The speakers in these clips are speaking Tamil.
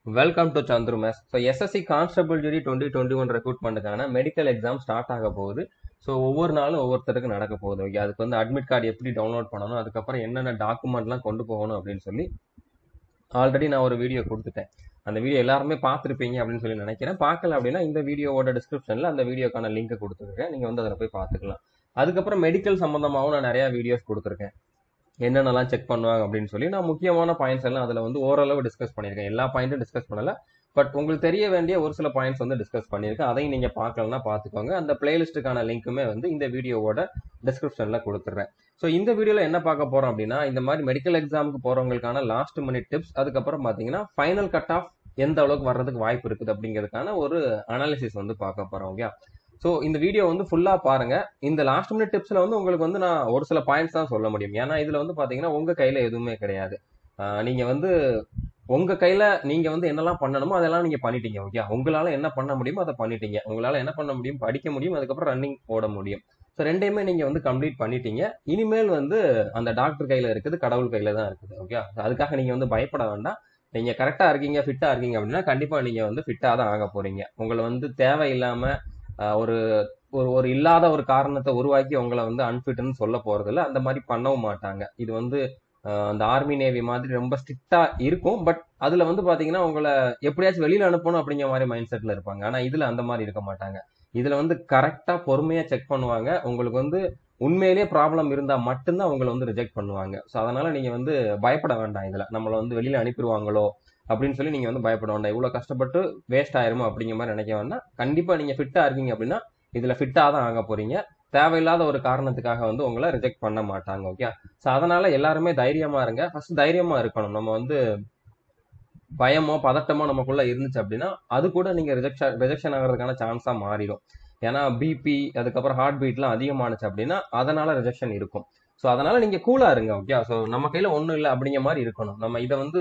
welcome to Chandru maths so SSC constable ஜூரி டுவெண்ட்டி டுவெண்ட்டி ஒன் ரெக்ரூட்மெண்ட்டுக்கான மெடிக்கல் எக்ஸாம் ஸ்டார்ட் ஆக போகுது ஸோ ஒவ்வொரு நாளும் ஒவ்வொருத்தருக்கு நடக்க போகுது ஓகே அதுக்கு வந்து அட்மிட் கார்டு எப்படி டவுன்லோட் பண்ணணும் அதுக்கப்புறம் என்னென்ன டாக்குமெண்ட்லாம் கொண்டு போகணும் அப்படின்னு சொல்லி ஆல்ரெடி நான் ஒரு வீடியோ கொடுத்துட்டேன் அந்த வீடியோ எல்லாருமே பார்த்துருப்பீங்க அப்படின்னு சொல்லி நினைக்கிறேன் பார்க்கல அப்படின்னா இந்த வீடியோவோட டிஸ்கிரிப்ஷனில் அந்த வீடியோக்கான லிங்க் கொடுத்துருக்கேன் நீங்கள் வந்து அதில் போய் பார்த்துக்கலாம் அதுக்கப்புறம் மெடிக்கல் சம்மந்தமாகவும் நான் நிறையா வீடியோஸ் கொடுத்துருக்கேன் என்னென்னலாம் செக் பண்ணுவாங்க அப்படின்னு சொல்லி நான் முக்கியமான பாயிண்ட்ஸ் எல்லாம் அதில் வந்து ஓரளவு டிஸ்கஸ் பண்ணியிருக்கேன் எல்லா பாயிண்ட்டும் டிஸ்கஸ் பண்ணல பட் உங்களுக்கு தெரிய வேண்டிய ஒரு சில பாயிண்ட்ஸ் வந்து டிஸ்கஸ் பண்ணியிருக்கேன் அதையும் நீங்கள் பார்க்கலன்னா பார்த்துக்கோங்க அந்த பிளேலிஸ்ட்டுக்கான லிங்க்குமே வந்து இந்த வீடியோவோட டிஸ்கிரிப்ஷனில் கொடுத்துட்றேன் ஸோ இந்த வீடியோவில் என்ன பார்க்க போகிறோம் அப்படின்னா இந்த மாதிரி மெடிக்கல் எக்ஸாமுக்கு போகிறவங்களுக்கான லாஸ்ட் மினிட் டிப்ஸ் அதுக்கப்புறம் பார்த்தீங்கன்னா ஃபைனல் கட் ஆஃப் எந்த அளவுக்கு வர்றதுக்கு வாய்ப்பு இருக்குது அப்படிங்கிறதுக்கான ஒரு அனாலிசிஸ் வந்து பார்க்க போகிறோம் ஓகே ஸோ இந்த வீடியோ வந்து ஃபுல்லாக பாருங்க இந்த லாஸ்ட் மினிட் டிப்ஸில் வந்து உங்களுக்கு வந்து நான் ஒரு சில பாயிண்ட்ஸ் தான் சொல்ல முடியும் ஏன்னா இதில் வந்து பார்த்தீங்கன்னா உங்கள் கையில் எதுவுமே கிடையாது நீங்கள் வந்து உங்கள் கையில் நீங்கள் வந்து என்னெல்லாம் பண்ணணுமோ அதெல்லாம் நீங்கள் பண்ணிட்டீங்க ஓகே உங்களால் என்ன பண்ண முடியுமோ அதை பண்ணிட்டீங்க உங்களால் என்ன பண்ண முடியும் படிக்க முடியும் அதுக்கப்புறம் ரன்னிங் ஓட முடியும் ஸோ ரெண்டையுமே நீங்கள் வந்து கம்ப்ளீட் பண்ணிட்டீங்க இனிமேல் வந்து அந்த டாக்டர் கையில் இருக்குது கடவுள் கையில் தான் இருக்குது ஓகே அதுக்காக நீங்கள் வந்து பயப்பட வேண்டாம் நீங்கள் கரெக்டாக இருக்கீங்க ஃபிட்டாக இருக்கீங்க அப்படின்னா கண்டிப்பாக நீங்கள் வந்து ஃபிட்டாக தான் ஆக போகிறீங்க உங்களை வந்து தேவையில்லாமல் ஒரு ஒரு ஒரு இல்லாத ஒரு காரணத்தை உருவாக்கி உங்களை வந்து அன்ஃபிட்னு சொல்ல போறதில்ல அந்த மாதிரி பண்ணவும் மாட்டாங்க இது வந்து அந்த ஆர்மி நேவி மாதிரி ரொம்ப ஸ்ட்ரிக்டா இருக்கும் பட் அதுல வந்து பாத்தீங்கன்னா உங்களை எப்படியாச்சும் வெளியில அனுப்பணும் அப்படிங்கிற மாதிரி மைண்ட் செட்ல இருப்பாங்க ஆனா இதுல அந்த மாதிரி இருக்க மாட்டாங்க இதுல வந்து கரெக்டா பொறுமையா செக் பண்ணுவாங்க உங்களுக்கு வந்து உண்மையிலேயே ப்ராப்ளம் இருந்தா மட்டும்தான் உங்களை வந்து ரிஜெக்ட் பண்ணுவாங்க ஸோ அதனால நீங்க வந்து பயப்பட வேண்டாம் இதுல நம்மளை வந்து வெளியில அனுப்பிடுவாங்களோ அப்படின்னு சொல்லி நீங்க வந்து பயப்பட வேண்டாம் இவ்வளவு கஷ்டப்பட்டு வேஸ்ட் ஆயிருமோ அப்படிங்கிற மாதிரி நினைக்க வேண்டாம் கண்டிப்பா நீங்க ஃபிட்டா இருக்கீங்க அப்படின்னா இதுல ஃபிட்டா தான் ஆக போறீங்க தேவையில்லாத ஒரு காரணத்துக்காக வந்து உங்களை ரிஜெக்ட் பண்ண மாட்டாங்க ஓகே ஸோ அதனால எல்லாருமே தைரியமா இருங்க ஃபர்ஸ்ட் தைரியமா இருக்கணும் நம்ம வந்து பயமோ பதட்டமோ நமக்குள்ள இருந்துச்சு அப்படின்னா அது கூட நீங்க ரிஜெக்ஷன் ரிஜெக்ஷன் ஆகிறதுக்கான சான்ஸா மாறிடும் ஏன்னா பிபி அதுக்கப்புறம் ஹார்ட் பீட்லாம் அதிகமானுச்சு அப்படின்னா அதனால ரிஜெக்ஷன் இருக்கும் ஸோ அதனால நீங்க கூலா இருங்க ஓகே ஸோ நம்ம கையில ஒன்றும் இல்லை அப்படிங்கிற மாதிரி இருக்கணும் நம்ம இதை வந்து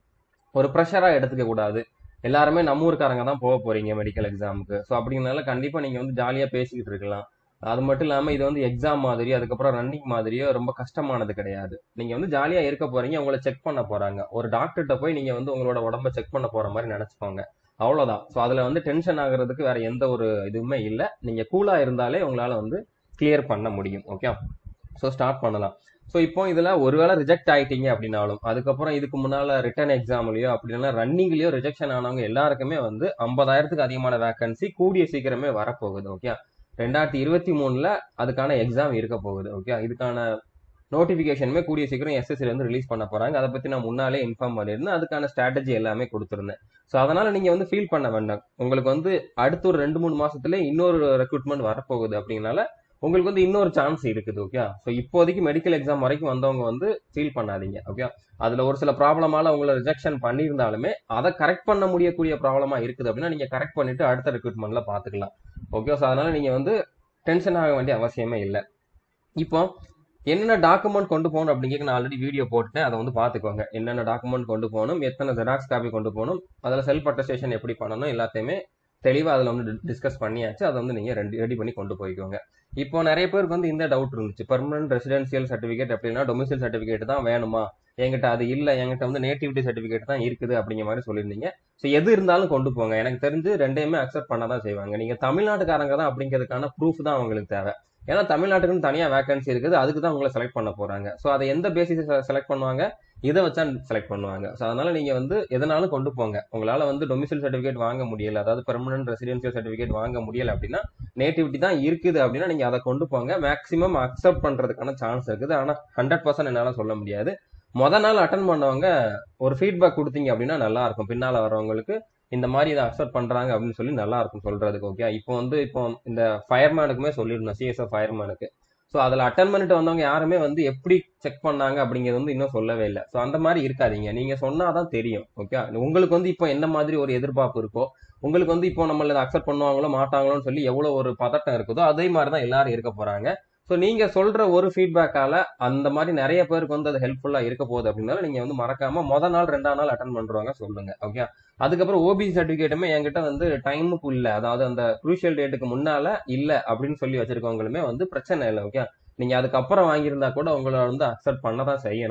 ஒரு ப்ரெஷரா எடுத்துக்க கூடாது எல்லாருமே நம்ம ஊருக்காரங்க தான் போக போறீங்க மெடிக்கல் எக்ஸாமுக்கு ஸோ அப்படிங்கிறனால கண்டிப்பா நீங்க வந்து ஜாலியா பேசிக்கிட்டு இருக்கலாம் அது மட்டும் இல்லாம இது வந்து எக்ஸாம் மாதிரி அதுக்கப்புறம் ரன்னிங் மாதிரியோ ரொம்ப கஷ்டமானது கிடையாது நீங்க வந்து ஜாலியா இருக்க போறீங்க உங்களை செக் பண்ண போறாங்க ஒரு டாக்டர்கிட்ட போய் நீங்க வந்து உங்களோட உடம்ப செக் பண்ண போற மாதிரி நினைச்சுக்கோங்க அவ்வளவுதான் ஸோ அதுல வந்து டென்ஷன் ஆகுறதுக்கு வேற எந்த ஒரு இதுவுமே இல்லை நீங்க கூலா இருந்தாலே உங்களால வந்து கிளியர் பண்ண முடியும் ஓகே ஸோ ஸ்டார்ட் பண்ணலாம் ஸோ இப்போ இதில் ஒருவேளை ரிஜெக்ட் ஆயிட்டீங்க அப்படின்னாலும் அதுக்கப்புறம் இதுக்கு முன்னால் ரிட்டர்ன் எக்ஸாம்லையோ அப்படின்னா ரன்னிங்லேயோ ரிஜெக்ஷன் ஆனவங்க எல்லாருக்குமே வந்து ஐம்பதாயிரத்துக்கு அதிகமான வேகன்சி கூடிய சீக்கிரமே வரப்போகுது ஓகே ரெண்டாயிரத்தி இருபத்தி மூணில் அதுக்கான எக்ஸாம் இருக்க போகுது ஓகே இதுக்கான நோட்டிஃபிகேஷனுமே கூடிய சீக்கிரம் எஸ்எஸ்சில இருந்து ரிலீஸ் பண்ண போறாங்க அதை பத்தி நான் முன்னாலே இன்ஃபார்ம் பண்ணியிருந்தேன் அதுக்கான ஸ்ட்ராட்டஜி எல்லாமே கொடுத்துருந்தேன் ஸோ அதனால நீங்க வந்து ஃபீல் பண்ண வேண்டாம் உங்களுக்கு வந்து அடுத்த ஒரு ரெண்டு மூணு மாசத்துல இன்னொரு ரெக்ரூட்மெண்ட் வரப்போகுது அப்படிங்கனால உங்களுக்கு வந்து இன்னொரு சான்ஸ் இருக்குது ஓகே ஸோ இப்போதைக்கு மெடிக்கல் எக்ஸாம் வரைக்கும் வந்தவங்க வந்து ஃபீல் பண்ணாதீங்க ஓகே அதுல ஒரு சில ப்ராப்ளமால உங்களை ரிஜெக்ஷன் பண்ணியிருந்தாலுமே அதை கரெக்ட் பண்ண முடியக்கூடிய ப்ராப்ளமா இருக்குது அப்படின்னா நீங்க கரெக்ட் பண்ணிட்டு அடுத்த ரெக்ரூட்மெண்ட்ல பாத்துக்கலாம் ஓகே ஸோ அதனால நீங்க வந்து டென்ஷன் ஆக வேண்டிய அவசியமே இல்லை இப்போ என்னென்ன டாக்குமெண்ட் கொண்டு போகணும் அப்படிங்கிறது நான் ஆல்ரெடி வீடியோ போட்டுட்டேன் அதை வந்து பார்த்துக்கோங்க என்னென்ன டாக்குமெண்ட் கொண்டு போகணும் எத்தனை ஜெராக்ஸ் காப்பி கொண்டு போகணும் அதில் செல்ஃப் அட்டஸ்டேஷன் எப்படி பண்ணணும் எல்லாத்தையுமே தெளிவாக அதில் வந்து டிஸ்கஸ் பண்ணியாச்சு அதை வந்து நீங்கள் ரெடி ரெடி பண்ணி கொண்டு போய்க்கோங்க இப்போ நிறைய பேருக்கு வந்து இந்த டவுட் இருந்துச்சு பர்மனன்ட் ரெசிடென்சியல் சர்டிஃபிகேட் அப்படின்னா டொமிசைல் சர்டிஃபிகேட் தான் வேணுமா என்கிட்ட அது இல்லை என்கிட்ட வந்து நேட்டிவிட்டி சர்டிஃபிகேட் தான் இருக்குது அப்படிங்கிற மாதிரி சொல்லியிருந்தீங்க ஸோ எது இருந்தாலும் கொண்டு போங்க எனக்கு தெரிஞ்சு ரெண்டையுமே அக்செப்ட் பண்ண தான் செய்வாங்க நீங்கள் தமிழ்நாட்டுக்காரங்க தான் அப்படிங்கிறதுக்கான ப்ரூஃப் தான் அவங்களுக்கு தேவை ஏன்னா தமிழ்நாட்டுக்குன்னு தனியாக வேகன்சி இருக்குது அதுக்கு தான் உங்களை செலக்ட் பண்ண போறாங்க ஸோ அதை எந்த பேசிஸ் செலக்ட் பண்ணுவாங்க இதை வச்சா செலக்ட் பண்ணுவாங்க ஸோ அதனால நீங்க வந்து எதனாலும் கொண்டு போங்க உங்களால வந்து டொமிசைல் சர்டிஃபிகேட் வாங்க முடியல அதாவது பெர்மனன்ட் ரெசிடென்சியல் சர்டிஃபிகேட் வாங்க முடியல அப்படின்னா நேட்டிவிட்டி தான் இருக்குது அப்படின்னா நீங்க அதை கொண்டு போங்க மேக்ஸிமம் அக்செப்ட் பண்றதுக்கான சான்ஸ் இருக்குது ஆனா ஹண்ட்ரட் பர்சன்ட் என்னால சொல்ல முடியாது முத நாள் அட்டன் பண்ணவங்க ஒரு ஃபீட்பேக் கொடுத்தீங்க அப்படின்னா நல்லா இருக்கும் பின்னால வரவங்களுக்கு இந்த மாதிரி இதை அக்செப்ட் பண்றாங்க அப்படின்னு சொல்லி நல்லா இருக்கும் சொல்றதுக்கு ஓகே இப்போ வந்து இப்போ இந்த ஃபயர்மேனுக்குமே சொல்லியிருந்தோம் சிஎஸ்எஃப் ஃபயர்மேனுக்கு ஸோ அதில் அட்டன் பண்ணிட்டு வந்தவங்க யாருமே வந்து எப்படி செக் பண்ணாங்க அப்படிங்கிறது வந்து இன்னும் சொல்லவே இல்லை ஸோ அந்த மாதிரி இருக்காதீங்க நீங்க சொன்னாதான் தெரியும் ஓகே உங்களுக்கு வந்து இப்போ என்ன மாதிரி ஒரு எதிர்பார்ப்பு இருக்கோ உங்களுக்கு வந்து இப்போ நம்மள அக்செப்ட் பண்ணுவாங்களோ மாட்டாங்களோன்னு சொல்லி எவ்வளோ ஒரு பதட்டம் இருக்குதோ அதே மாதிரி தான் எல்லாரும் இருக்க போறாங்க ஸோ நீங்க சொல்ற ஒரு ஃபீட்பேக்கால அந்த மாதிரி நிறைய பேருக்கு வந்து அது ஹெல்ப்ஃபுல்லா இருக்க போகுது அப்படின்னால நீங்க வந்து மறக்காம முத நாள் ரெண்டாம் நாள் அட்டன் பண்றவங்க சொல்லுங்க ஓகே அதுக்கப்புறம் ஓபிசி சர்டிபிகேட்டுமே என்கிட்ட வந்து டைமுக்கு இல்ல அதாவது அந்த குரூஷியல் டேட்டுக்கு முன்னால இல்ல அப்படின்னு சொல்லி வச்சிருக்கவங்களுமே வந்து பிரச்சனை இல்லை ஓகே நீங்க அதுக்கப்புறம் வாங்கியிருந்தா கூட உங்களை வந்து அக்செப்ட் பண்ண தான் செய்யணும்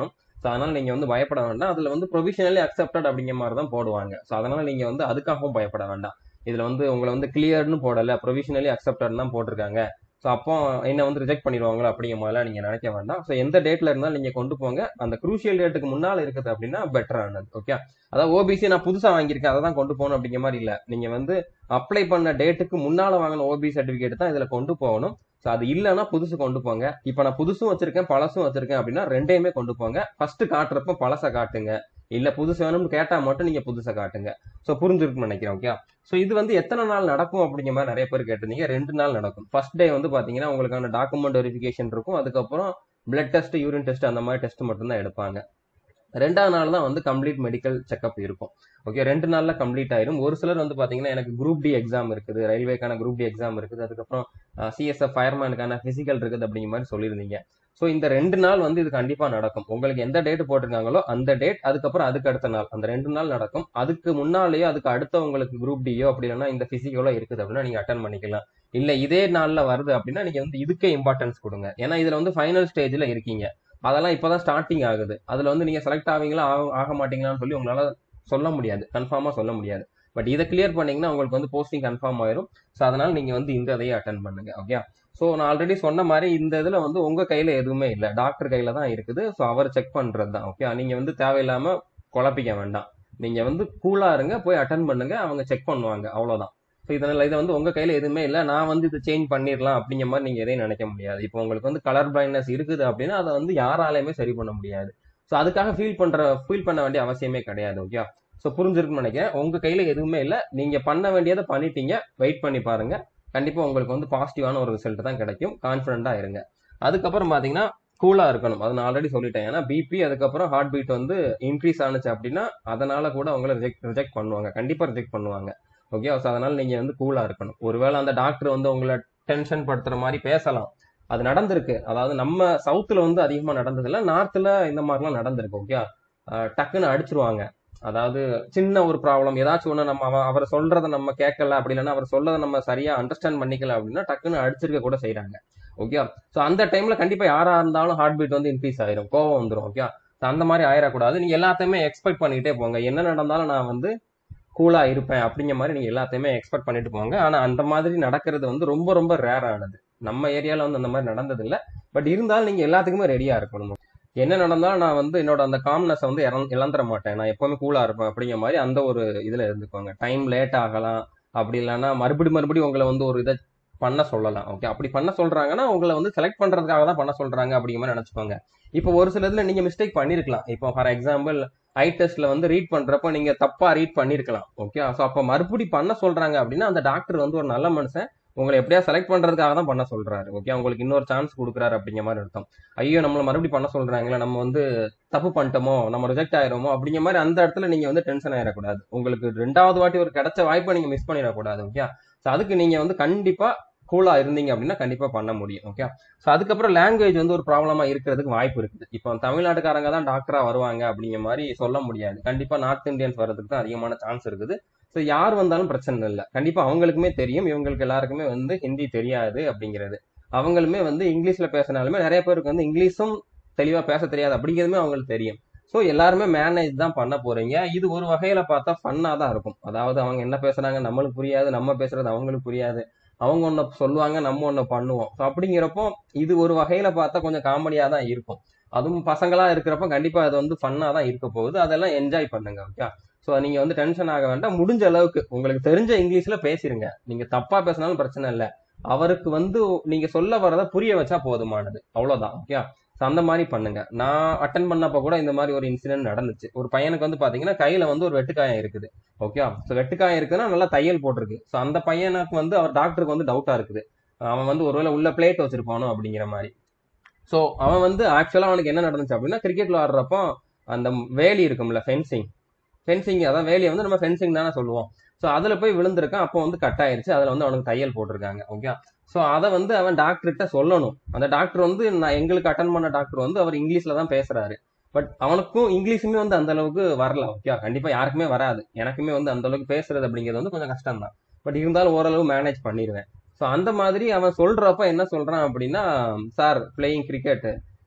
ஸோ அதனால நீங்க வந்து பயப்பட வேண்டாம் அதுல வந்து ப்ரொவிஷனலி அக்செப்டட் அப்படிங்கிற மாதிரி தான் போடுவாங்க ஸோ அதனால நீங்க வந்து அதுக்காகவும் பயப்பட வேண்டாம் இதுல வந்து உங்களை வந்து கிளியர்னு போடல ப்ரொவிஷனலி அக்செப்டட் தான் போட்டிருக்காங்க ஸோ அப்போ என்ன வந்து ரிஜெக்ட் பண்ணிடுவாங்களோ அப்படிங்கிற மாதிரிலாம் நீங்க நினைக்க வேண்டாம் ஸோ எந்த டேட்ல இருந்தாலும் நீங்க கொண்டு போங்க அந்த குரூஷியல் டேட்டுக்கு முன்னால இருக்குது அப்படின்னா பெட்டரானது ஓகே அதாவது ஓபிசி நான் புதுசா வாங்கியிருக்கேன் அதை தான் கொண்டு போகணும் அப்படிங்கிற மாதிரி இல்ல நீங்க வந்து அப்ளை பண்ண டேட்டுக்கு முன்னால வாங்கின ஓபி சர்டிபிகேட் தான் இதுல கொண்டு போகணும் ஸோ அது இல்லைன்னா புதுசு கொண்டு போங்க இப்போ நான் புதுசும் வச்சிருக்கேன் பழசும் வச்சிருக்கேன் அப்படின்னா ரெண்டையுமே கொண்டு போங்க ஃபர்ஸ்ட் காட்டுறப்ப பழசை காட்டுங்க இல்ல புதுசு வேணும்னு கேட்டா மட்டும் நீங்க புதுசை காட்டுங்க ஸோ புரிஞ்சிருக்குன்னு நினைக்கிறேன் ஓகே ஸோ இது வந்து எத்தனை நாள் நடக்கும் அப்படிங்கிற மாதிரி நிறைய பேர் கேட்டிருந்தீங்க ரெண்டு நாள் நடக்கும் ஃபர்ஸ்ட் டே வந்து பாத்தீங்கன்னா உங்களுக்கான டாக்குமெண்ட் வெரிஃபிகேஷன் இருக்கும் அதுக்கப்புறம் பிளட் டெஸ்ட் யூரின் டெஸ்ட் அந்த மாதிரி டெஸ்ட் மட்டும் தான் எடுப்பாங்க ரெண்டாவது நாள் தான் வந்து கம்ப்ளீட் மெடிக்கல் செக்அப் இருக்கும் ஓகே ரெண்டு நாள்ல கம்ப்ளீட் ஆயிரும் ஒரு சிலர் வந்து பாத்தீங்கன்னா எனக்கு குரூப் டி எக்ஸாம் இருக்குது ரயில்வேக்கான குரூப் டி எக்ஸாம் இருக்குது அதுக்கப்புறம் சிஎஸ்எஃப் ஃபயர்மேனுக்கான பிசிக்கல் இருக்குது அப்படிங்கிற மாதிரி சொல்லியிருந்தீங்க ஸோ இந்த ரெண்டு நாள் வந்து இது கண்டிப்பா நடக்கும் உங்களுக்கு எந்த டேட் போட்டிருக்காங்களோ அந்த டேட் அதுக்கப்புறம் அதுக்கு அடுத்த நாள் அந்த ரெண்டு நாள் நடக்கும் அதுக்கு முன்னாலேயோ அதுக்கு அடுத்த உங்களுக்கு குரூப் டியோ அப்படி இல்லைன்னா இந்த பிசிக்கலோ இருக்குது அப்படின்னா நீங்க அட்டன் பண்ணிக்கலாம் இல்ல இதே நாள்ல வருது அப்படின்னா நீங்க வந்து இதுக்கே இம்பார்ட்டன்ஸ் கொடுங்க ஏன்னா இதுல வந்து ஃபைனல் ஸ்டேஜ்ல இருக்கீங்க அதெல்லாம் இப்பதான் ஸ்டார்டிங் ஆகுது அதுல வந்து நீங்க செலக்ட் ஆவீங்களா ஆக- ஆக மாட்டீங்களான்னு சொல்லி உங்களால சொல்ல முடியாது கன்ஃபார்மா சொல்ல முடியாது பட் இதை கிளியர் பண்ணீங்கன்னா உங்களுக்கு வந்து போஸ்டிங் கன்ஃபார்ம் ஆயிரும் ஸோ அதனால நீங்க வந்து இந்த இதையே அட்டன் பண்ணுங்க ஓகே ஸோ நான் ஆல்ரெடி சொன்ன மாதிரி இந்த இதுல வந்து உங்க கையில எதுவுமே இல்லை டாக்டர் கையில தான் இருக்குது ஸோ அவர் செக் பண்றது தான் ஓகே நீங்க வந்து தேவையில்லாம குழப்பிக்க வேண்டாம் நீங்க வந்து கூலா இருங்க போய் அட்டன் பண்ணுங்க அவங்க செக் பண்ணுவாங்க அவ்வளவுதான் ஸோ இதனால இதை வந்து உங்க கையில எதுவுமே இல்லை நான் வந்து இதை சேஞ்ச் பண்ணிடலாம் அப்படிங்கிற மாதிரி நீங்க எதையும் நினைக்க முடியாது இப்போ உங்களுக்கு வந்து கலர் பிளைண்ட்னஸ் இருக்குது அப்படின்னா அதை வந்து யாராலையுமே சரி பண்ண முடியாது ஸோ அதுக்காக ஃபீல் பண்ற ஃபீல் பண்ண வேண்டிய அவசியமே கிடையாது ஓகே ஸோ புரிஞ்சிருக்குன்னு நினைக்கிறேன் உங்க கையில எதுவுமே இல்லை நீங்க பண்ண வேண்டியதை பண்ணிட்டீங்க வெயிட் பண்ணி பாருங்க கண்டிப்பா உங்களுக்கு வந்து பாசிட்டிவான ஒரு ரிசல்ட் தான் கிடைக்கும் கான்ஃபிடண்டா இருங்க அதுக்கப்புறம் பாத்தீங்கன்னா கூலா இருக்கணும் அது நான் ஆல்ரெடி சொல்லிட்டேன் ஏன்னா பிபி அதுக்கப்புறம் ஹார்ட் பீட் வந்து இன்க்ரீஸ் ஆனுச்சு அப்படின்னா அதனால கூட அவங்கள ரிஜெக்ட் ரிஜெக்ட் பண்ணுவாங்க கண்டிப்பா ரிஜெக்ட் பண்ணுவாங்க ஓகே ஸோ அதனால நீங்க வந்து கூலா இருக்கணும் ஒருவேளை அந்த டாக்டர் வந்து உங்களை டென்ஷன் படுத்துற மாதிரி பேசலாம் அது நடந்திருக்கு அதாவது நம்ம சவுத்துல வந்து அதிகமா நடந்தது இல்ல நார்த்ல இந்த மாதிரிலாம் நடந்திருக்கு ஓகே டக்குன்னு அடிச்சிருவாங்க அதாவது சின்ன ஒரு ப்ராப்ளம் ஏதாச்சும் ஒன்று நம்ம அவ- அவர் சொல்றதை நம்ம கேட்கல அப்படி இல்லைன்னா அவர் சொல்றதை நம்ம சரியா அண்டர்ஸ்டாண்ட் பண்ணிக்கல அப்படின்னா டக்குன்னு அடிச்சிருக்க கூட செய்றாங்க ஓகே ஸோ அந்த டைம்ல கண்டிப்பா யாரா இருந்தாலும் ஹார்ட் பீட் வந்து இன்க்ரீஸ் ஆயிரும் கோவம் வந்துடும் ஓகே அந்த மாதிரி ஆயிடக்கூடாது நீங்க எல்லாத்தையுமே எக்ஸ்பெக்ட் பண்ணிக்கிட்டே போங்க என்ன நடந்தாலும் நான் வந்து கூலா இருப்பேன் அப்படிங்கிற மாதிரி நீங்க எல்லாத்தையுமே எக்ஸ்பெக்ட் பண்ணிட்டு போங்க ஆனா அந்த மாதிரி நடக்கிறது வந்து ரொம்ப ரொம்ப ரேர் ஆனது நம்ம ஏரியால வந்து அந்த மாதிரி நடந்தது இல்ல பட் இருந்தாலும் நீங்க எல்லாத்துக்குமே ரெடியா இருக்கணும் என்ன நடந்தாலும் நான் வந்து என்னோட அந்த காம்னஸ் வந்து இறந்- இழந்துட மாட்டேன் நான் எப்பவுமே கூலா இருப்பேன் அப்படிங்கிற மாதிரி அந்த ஒரு இதுல இருந்துக்கோங்க டைம் லேட் ஆகலாம் அப்படி இல்லைன்னா மறுபடியும் மறுபடியும் உங்களை வந்து ஒரு இதை பண்ண சொல்லலாம் ஓகே அப்படி பண்ண சொல்றாங்கன்னா உங்களை வந்து செலக்ட் பண்றதுக்காக தான் பண்ண சொல்றாங்க அப்படிங்கிற மாதிரி நினைச்சுக்கோங்க இப்போ ஒரு சில இதுல நீங்க மிஸ்டேக் பண்ணிருக்கலாம் இப்போ ஃபார் எக்ஸாம்பிள் ஐ டெஸ்ட்ல வந்து ரீட் பண்றப்ப நீங்க தப்பா ரீட் பண்ணிருக்கலாம் ஓகே ஸோ அப்ப மறுபடி பண்ண சொல்றாங்க அப்படின்னா அந்த டாக்டர் வந்து ஒரு நல்ல மனுஷன் உங்களை எப்படியா செலக்ட் பண்றதுக்காக தான் பண்ண சொல்றாரு ஓகே உங்களுக்கு இன்னொரு சான்ஸ் கொடுக்குறாரு அப்படிங்கிற மாதிரி அர்த்தம் ஐயோ நம்மள மறுபடியும் பண்ண சொல்றாங்களே நம்ம வந்து தப்பு பண்ணிட்டோமோ நம்ம ரிஜெக்ட் ஆயிரோமோ அப்படிங்கிற மாதிரி அந்த இடத்துல நீங்க வந்து டென்ஷன் ஆயிடக்கூடாது உங்களுக்கு ரெண்டாவது வாட்டி ஒரு கிடைச்ச வாய்ப்பை நீங்க மிஸ் பண்ணிடக்கூடாது ஓகே ஸோ அதுக்கு நீங்க வந்து கண்டிப்பா கூலா இருந்தீங்க அப்படின்னா கண்டிப்பா பண்ண முடியும் ஓகே ஸோ அதுக்கப்புறம் லாங்குவேஜ் வந்து ஒரு ப்ராப்ளமா இருக்கிறதுக்கு வாய்ப்பு இருக்குது இப்போ தமிழ்நாட்டுக்காரங்க தான் டாக்டரா வருவாங்க அப்படிங்கிற மாதிரி சொல்ல முடியாது கண்டிப்பா நார்த் இந்தியன்ஸ் வர்றதுக்கு தான் அதிகமான சான்ஸ் இருக்குது ஸோ யார் வந்தாலும் பிரச்சனை இல்லை கண்டிப்பா அவங்களுக்குமே தெரியும் இவங்களுக்கு எல்லாருக்குமே வந்து ஹிந்தி தெரியாது அப்படிங்கிறது அவங்களுமே வந்து இங்கிலீஷ்ல பேசினாலுமே நிறைய பேருக்கு வந்து இங்கிலீஷும் தெளிவா பேச தெரியாது அப்படிங்கிறதுமே அவங்களுக்கு தெரியும் ஸோ எல்லாருமே மேனேஜ் தான் பண்ண போறீங்க இது ஒரு வகையில பார்த்தா ஃபன்னா தான் இருக்கும் அதாவது அவங்க என்ன பேசுறாங்க நம்மளுக்கு புரியாது நம்ம பேசுறது அவங்களுக்கு புரியாது அவங்க ஒண்ணு சொல்லுவாங்க நம்ம ஒண்ணு பண்ணுவோம் ஸோ அப்படிங்கிறப்போ இது ஒரு வகையில பார்த்தா கொஞ்சம் காமெடியா தான் இருக்கும் அதுவும் பசங்களா இருக்கிறப்ப கண்டிப்பா அது வந்து ஃபன்னா தான் இருக்க போகுது அதெல்லாம் என்ஜாய் பண்ணுங்க ஓகே ஸோ நீங்க வந்து டென்ஷன் ஆக வேண்டாம் முடிஞ்ச அளவுக்கு உங்களுக்கு தெரிஞ்ச இங்கிலீஷ்ல பேசிருங்க நீங்க தப்பா பேசினாலும் பிரச்சனை இல்லை அவருக்கு வந்து நீங்க சொல்ல வரதை புரிய வச்சா போதுமானது அவ்வளவுதான் ஓகே ஸோ அந்த மாதிரி பண்ணுங்க நான் அட்டன் பண்ணப்ப கூட இந்த மாதிரி ஒரு இன்சிடென்ட் நடந்துச்சு ஒரு பையனுக்கு வந்து பாத்தீங்கன்னா கையில வந்து ஒரு வெட்டுக்காயம் இருக்குது ஓகே ஸோ வெட்டுக்காயம் இருக்குன்னா நல்லா தையல் போட்டிருக்கு ஸோ அந்த பையனுக்கு வந்து அவர் டாக்டருக்கு வந்து டவுட்டா இருக்குது அவன் வந்து ஒருவேளை உள்ள பிளேட் வச்சிருப்பானோ அப்படிங்கிற மாதிரி ஸோ அவன் வந்து ஆக்சுவலா அவனுக்கு என்ன நடந்துச்சு அப்படின்னா கிரிக்கெட்ல ஆடுறப்போ அந்த வேலி இருக்கும்ல ஃபென்சிங் ஃபென்சிங் அதான் வேலியை வந்து நம்ம ஃபென்சிங் தானே சொல்லுவோம் ஸோ அதுல போய் விழுந்திருக்கான் அப்போ வந்து கட் ஆயிருச்சு அதுல வந்து அவனுக்கு தையல் போட்டிருக்காங்க ஓகே ஸோ அதை வந்து அவன் டாக்டர்கிட்ட சொல்லணும் அந்த டாக்டர் வந்து நான் எங்களுக்கு அட்டன் பண்ண டாக்டர் வந்து அவர் இங்கிலீஷ்ல தான் பேசுறாரு பட் அவனுக்கும் இங்கிலீஷுமே வந்து அந்த அளவுக்கு வரல ஓகே கண்டிப்பா யாருக்குமே வராது எனக்குமே வந்து அந்த அளவுக்கு பேசுறது அப்படிங்கிறது வந்து கொஞ்சம் கஷ்டம் தான் பட் இருந்தாலும் ஓரளவு மேனேஜ் பண்ணிடுவேன் ஸோ அந்த மாதிரி அவன் சொல்றப்ப என்ன சொல்றான் அப்படின்னா sir playing cricket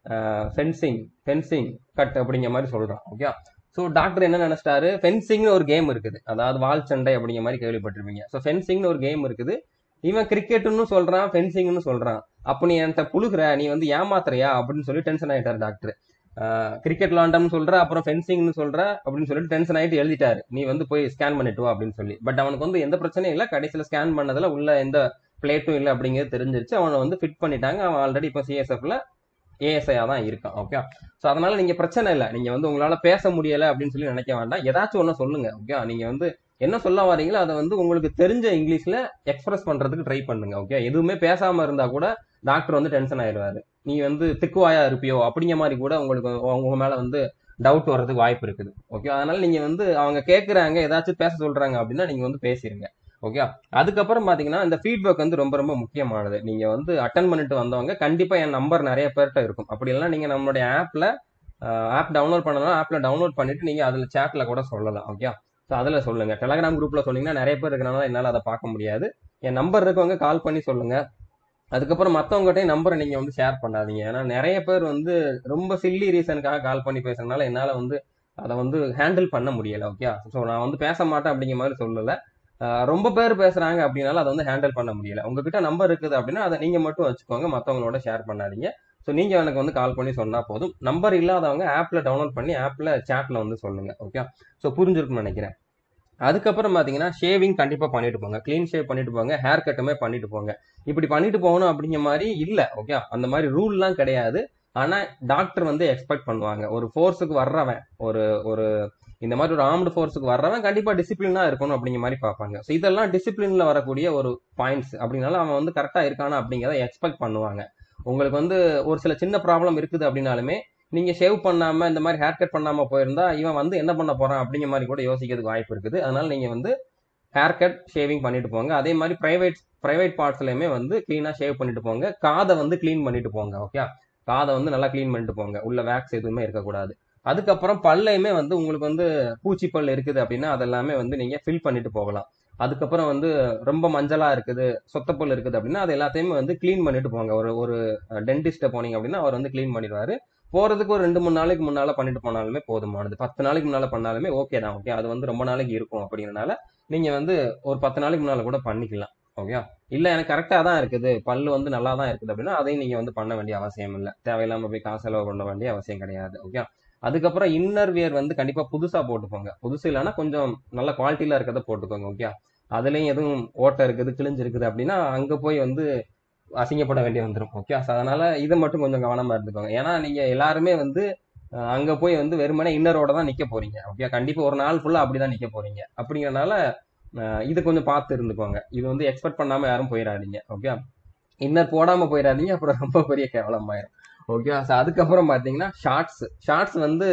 fencing fencing cut அப்படிங்கிற மாதிரி சொல்றான் ஓகே ஸோ டாக்டர் என்ன நினைச்சிட்டாரு ஃபென்சிங்னு ஒரு கேம் இருக்குது அதாவது வால் சண்டை அப்படிங்கிற மாதிரி கேள்விப்பட்டிருப்பீங்க ஸோ ஃபென்சிங்னு ஒரு கேம் இருக்குது இவன் கிரிக்கெட்னு சொல்றான் ஃபென்சிங்னு சொல்றான் அப்போ நீ என்கிட்ட புழுகுற நீ வந்து ஏமாத்துறியா அப்படின்னு சொல்லி டென்ஷன் ஆயிட்டாரு டாக்டர் கிரிக்கெட் விளாண்டம்னு சொல்ற அப்புறம் ஃபென்சிங்னு சொல்ற அப்படின்னு சொல்லிட்டு டென்ஷன் ஆயிட்டு எழுதிட்டாரு நீ வந்து போய் ஸ்கேன் பண்ணிட்டு வா அப்படின்னு சொல்லி பட் அவனுக்கு வந்து எந்த பிரச்சனையும் இல்லை கடைசியில் ஸ்கேன் பண்ணதுல உள்ள எந்த பிளேட்டும் இல்லை அப்படிங்கிறது தெரிஞ்சிருச்சு அவனை வந்து ஃபிட் பண்ணிட்டாங்க அவன் ஆல்ரெடி இப்போ சிஎஸ்எஃப்ல ஏஎஸ்ஐயா தான் இருக்கான் ஓகே ஸோ அதனால நீங்க பிரச்சனை இல்லை நீங்க வந்து உங்களால பேச முடியல அப்படின்னு சொல்லி நினைக்க வேண்டாம் ஏதாச்சும் ஒன்று சொல்லுங்க ஓகே நீங்க வந்து என்ன சொல்ல வரீங்களோ அதை வந்து உங்களுக்கு தெரிஞ்ச இங்கிலீஷ்ல எக்ஸ்பிரஸ் பண்றதுக்கு ட்ரை பண்ணுங்க ஓகே எதுவுமே பேசாம இருந்தா கூட டாக்டர் வந்து டென்ஷன் ஆயிடுவாரு நீ வந்து திக்குவாயா இருப்பியோ அப்படிங்கிற மாதிரி கூட உங்களுக்கு உங்க மேல வந்து டவுட் வர்றதுக்கு வாய்ப்பு இருக்குது ஓகே அதனால நீங்க வந்து அவங்க கேட்கறாங்க ஏதாச்சும் பேச சொல்றாங்க அப்படின்னா நீங்க வந்து பேசிருங்க ஓகே அதுக்கப்புறம் பாத்தீங்கன்னா இந்த ஃபீட்பேக் வந்து ரொம்ப ரொம்ப முக்கியமானது நீங்க வந்து அட்டன் பண்ணிட்டு வந்தவங்க கண்டிப்பா என் நம்பர் நிறைய பேர்கிட்ட இருக்கும் அப்படி இல்லைன்னா நீங்க நம்மளுடைய ஆப்ல ஆப் டவுன்லோட் பண்ணலாம் ஆப்ல டவுன்லோட் பண்ணிட்டு நீங்க அதுல சேட்ல கூட சொல்லலாம் ஓகே ஸோ அதில் சொல்லுங்க டெலகிராம் குரூப்ல சொன்னீங்கன்னா நிறைய பேர் இருக்கனால என்னால் அதை பார்க்க முடியாது என் நம்பர் இருக்கவங்க கால் பண்ணி சொல்லுங்க அதுக்கப்புறம் மற்றவங்ககிட்டயும் நம்பரை நீங்க வந்து ஷேர் பண்ணாதீங்க ஏன்னா நிறைய பேர் வந்து ரொம்ப சில்லி ரீசனுக்காக கால் பண்ணி பேசுறதுனால என்னால் வந்து அதை வந்து ஹேண்டில் பண்ண முடியல ஓகே ஸோ நான் வந்து பேச மாட்டேன் அப்படிங்கிற மாதிரி சொல்லலை ரொம்ப பேர் பேசுறாங்க அப்படின்னால அதை வந்து ஹேண்டில் பண்ண முடியல உங்ககிட்ட நம்பர் இருக்குது அப்படின்னா அதை நீங்க மட்டும் வச்சுக்கோங்க மற்றவங்களோட ஷேர் பண்ணாதீங்க ஸோ நீங்க எனக்கு வந்து கால் பண்ணி சொன்னா போதும் நம்பர் இல்லாதவங்க ஆப்ல டவுன்லோட் பண்ணி ஆப்ல சேட்ல வந்து சொல்லுங்க ஓகே ஸோ புரிஞ்சிருக்கும்னு நினைக்கிறேன் அதுக்கப்புறம் பாத்தீங்கன்னா ஷேவிங் கண்டிப்பா பண்ணிட்டு போங்க க்ளீன் ஷேவ் பண்ணிட்டு போங்க ஹேர் கட்டுமே பண்ணிட்டு போங்க இப்படி பண்ணிட்டு போகணும் அப்படிங்கிற மாதிரி இல்ல ஓகே அந்த மாதிரி ரூல்லாம் கிடையாது ஆனா டாக்டர் வந்து எக்ஸ்பெக்ட் பண்ணுவாங்க ஒரு ஃபோர்ஸுக்கு வர்றவன் ஒரு ஒரு இந்த மாதிரி ஒரு ஆர்ம்டு ஃபோர்ஸுக்கு வர்றவன் கண்டிப்பா டிசிப்ளினா இருக்கணும் அப்படிங்கிற மாதிரி பார்ப்பாங்க ஸோ இதெல்லாம் டிசிப்ளின்ல வரக்கூடிய ஒரு பாயிண்ட்ஸ் அப்படின்னால அவன் வந்து கரெக்டா இருக்கானா அப்படிங்கிறத எக்ஸ்பெக்ட் பண்ணுவாங்க உங்களுக்கு வந்து ஒரு சில சின்ன ப்ராப்ளம் இருக்குது அப்படின்னாலுமே நீங்க ஷேவ் பண்ணாம இந்த மாதிரி ஹேர் கட் பண்ணாம போயிருந்தா இவன் வந்து என்ன பண்ண போறான் அப்படிங்கிற மாதிரி கூட யோசிக்கிறதுக்கு வாய்ப்பு இருக்குது அதனால நீங்க வந்து ஹேர் கட் ஷேவிங் பண்ணிட்டு போங்க அதே மாதிரி பிரைவேட் பிரைவேட் பார்ட்ஸ்லயுமே வந்து கிளீனா ஷேவ் பண்ணிட்டு போங்க காதை வந்து கிளீன் பண்ணிட்டு போங்க ஓகே காதை வந்து நல்லா கிளீன் பண்ணிட்டு போங்க உள்ள வேக்ஸ் எதுவுமே இருக்கக்கூடாது அதுக்கப்புறம் பல்லையுமே வந்து உங்களுக்கு வந்து பூச்சி பல் இருக்குது அப்படின்னா அதெல்லாமே வந்து நீங்க ஃபில் பண்ணிட்டு போகலாம் அதுக்கப்புறம் வந்து ரொம்ப மஞ்சளா இருக்குது சொத்தப்பல் இருக்குது அப்படின்னா அது எல்லாத்தையுமே வந்து க்ளீன் பண்ணிட்டு போங்க ஒரு ஒரு டென்டிஸ்ட போனீங்க அப்படின்னா அவர் வந்து க்ளீன் பண்ணிடுவாரு போறதுக்கு ஒரு ரெண்டு மூணு நாளைக்கு முன்னால பண்ணிட்டு போனாலுமே போதுமானது பத்து நாளைக்கு முன்னால பண்ணாலுமே ஓகே தான் ஓகே அது வந்து ரொம்ப நாளைக்கு இருக்கும் அப்படிங்கறனால நீங்க வந்து ஒரு பத்து நாளைக்கு முன்னால கூட பண்ணிக்கலாம் ஓகே இல்ல எனக்கு கரெக்டா தான் இருக்குது பல்லு வந்து நல்லா தான் இருக்குது அப்படின்னா அதையும் நீங்க வந்து பண்ண வேண்டிய அவசியம் இல்லை தேவையில்லாம போய் காசு செலவு பண்ண வேண்டிய அவசியம் கிடையாது ஓகே அதுக்கப்புறம் இன்னர் வியர் வந்து கண்டிப்பா புதுசா போட்டுக்கோங்க புதுசு இல்லைன்னா கொஞ்சம் நல்ல குவாலிட்டியில இருக்கிறத போட்டுக்கோங்க ஓகே அதுலயும் எதுவும் ஓட்டை இருக்குது கிழிஞ்சு இருக்குது அப்படின்னா அங்க போய் வந்து அசிங்கப்பட வேண்டிய வந்துடும் ஓகே அதனால இதை மட்டும் கொஞ்சம் கவனமா இருந்துக்கோங்க ஏன்னா நீங்க எல்லாருமே வந்து அங்க போய் வந்து வெறுமனே இன்னரோட தான் நிக்க போறீங்க ஓகே கண்டிப்பா ஒரு நாள் ஃபுல்லா அப்படிதான் நிக்க போறீங்க அப்படிங்கறனால இது கொஞ்சம் பார்த்து இருந்துக்கோங்க இது வந்து எக்ஸ்பெக்ட் பண்ணாம யாரும் போயிடாதீங்க ஓகே இன்னர் போடாம போயிடாதீங்க அப்புறம் ரொம்ப பெரிய கேவலம் ஆயிரும் ஓகே அதுக்கப்புறம் பாத்தீங்கன்னா ஷார்ட்ஸ் ஷார்ட்ஸ் வந்து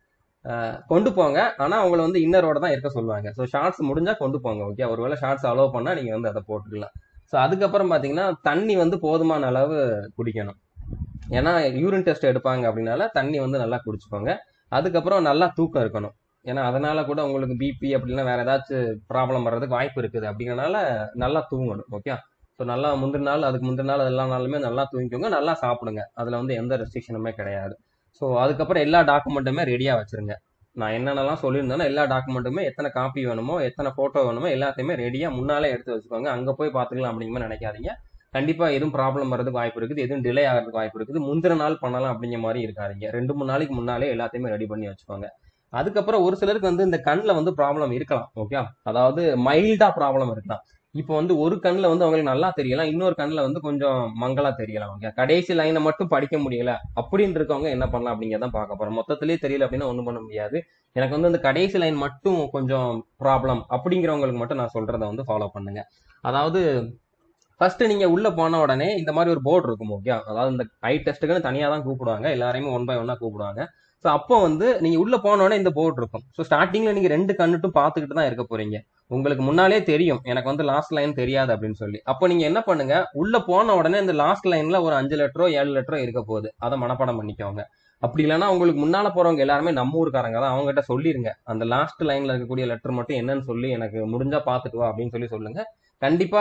கொண்டு போங்க ஆனா உங்களை வந்து இன்னரோட தான் இருக்க சொல்லுவாங்க ஸோ ஷார்ட்ஸ் முடிஞ்சா கொண்டு போங்க ஓகே ஒருவேளை ஷார்ட்ஸ் அலோவ் பண்ணா நீங்க வந்து அதை போட்டுக்கலாம் ஸோ அதுக்கப்புறம் பாத்தீங்கன்னா தண்ணி வந்து போதுமான அளவு குடிக்கணும் ஏன்னா யூரின் டெஸ்ட் எடுப்பாங்க அப்படின்னால தண்ணி வந்து நல்லா குடிச்சுக்கோங்க அதுக்கப்புறம் நல்லா தூக்கம் இருக்கணும் ஏன்னா அதனால கூட உங்களுக்கு பிபி அப்படின்னா வேற ஏதாச்சும் ப்ராப்ளம் வர்றதுக்கு வாய்ப்பு இருக்குது அப்படிங்கறனால நல்லா தூங்கணும் ஓகே ஸோ நல்லா முந்தின நாள் அதுக்கு முந்தின நாள் எல்லா நாளுமே நல்லா தூங்கிக்கோங்க நல்லா சாப்பிடுங்க அதில் வந்து எந்த ரெஸ்ட்ரிக்ஷனுமே கிடையாது ஸோ அதுக்கப்புறம் எல்லா டாக்குமெண்ட்டுமே ரெடியாக வச்சிருங்க நான் என்னென்னலாம் சொல்லியிருந்தேனோ எல்லா டாக்குமெண்ட்டுமே எத்தனை காப்பி வேணுமோ எத்தனை ஃபோட்டோ வேணுமோ எல்லாத்தையுமே ரெடியாக முன்னாலே எடுத்து வச்சுக்கோங்க அங்கே போய் பார்த்துக்கலாம் அப்படிங்கிற நினைக்காதீங்க கண்டிப்பாக எதுவும் ப்ராப்ளம் வரதுக்கு வாய்ப்பு இருக்குது எதுவும் டிலே ஆகிறதுக்கு வாய்ப்பு இருக்குது முந்தின நாள் பண்ணலாம் அப்படிங்கிற மாதிரி இருக்காதீங்க ரெண்டு மூணு நாளைக்கு முன்னாலே எல்லாத்தையுமே ரெடி பண்ணி வச்சுக்கோங்க அதுக்கப்புறம் ஒரு சிலருக்கு வந்து இந்த கண்ணில் வந்து ப்ராப்ளம் இருக்கலாம் ஓகே அதாவது மைல்டா ப்ராப்ளம் இருக்கலாம் இப்போ வந்து ஒரு கண்ணில் வந்து அவங்களுக்கு நல்லா தெரியலாம் இன்னொரு கண்ணில் வந்து கொஞ்சம் மங்களா தெரியலாம் ஓகே கடைசி லைனை மட்டும் படிக்க முடியல அப்படின்னு இருக்கவங்க என்ன பண்ணலாம் அப்படிங்கிறத பார்க்க போறோம் மொத்தத்திலேயே தெரியல அப்படின்னா ஒன்றும் பண்ண முடியாது எனக்கு வந்து அந்த கடைசி லைன் மட்டும் கொஞ்சம் ப்ராப்ளம் அப்படிங்கிறவங்களுக்கு மட்டும் நான் சொல்றதை வந்து ஃபாலோ பண்ணுங்க அதாவது ஃபர்ஸ்ட் நீங்க உள்ள போன உடனே இந்த மாதிரி ஒரு போர்டு இருக்கும் ஓகே அதாவது இந்த ஐ டெஸ்ட்டுக்குன்னு தனியாக தான் கூப்பிடுவாங்க எல்லாரையுமே ஒன் பை ஒன்னா கூப்பிடுவாங்க ஸோ அப்போ வந்து நீங்க உள்ள போனோடனே இந்த போர்டு இருக்கும் ஸோ ஸ்டார்டிங்ல நீங்க ரெண்டு கண்ணுட்டும் பார்த்துக்கிட்டு தான் இருக்க போறீங்க உங்களுக்கு முன்னாலே தெரியும் எனக்கு வந்து லாஸ்ட் லைன் தெரியாது அப்படின்னு சொல்லி அப்போ நீங்க என்ன பண்ணுங்க உள்ள போன உடனே இந்த லாஸ்ட் லைன்ல ஒரு அஞ்சு லெட்டரோ ஏழு லெட்டரோ இருக்க போகுது அதை மனப்பாடம் பண்ணிக்கோங்க அப்படி இல்லைன்னா உங்களுக்கு முன்னால போறவங்க எல்லாருமே நம்ம ஊருக்காரங்க தான் அவங்க கிட்ட சொல்லிருங்க அந்த லாஸ்ட் லைன்ல இருக்கக்கூடிய லெட்டர் மட்டும் என்னன்னு சொல்லி எனக்கு முடிஞ்சா பாத்துட்டு வா அப்படின்னு சொல்லி சொல்லுங்க கண்டிப்பா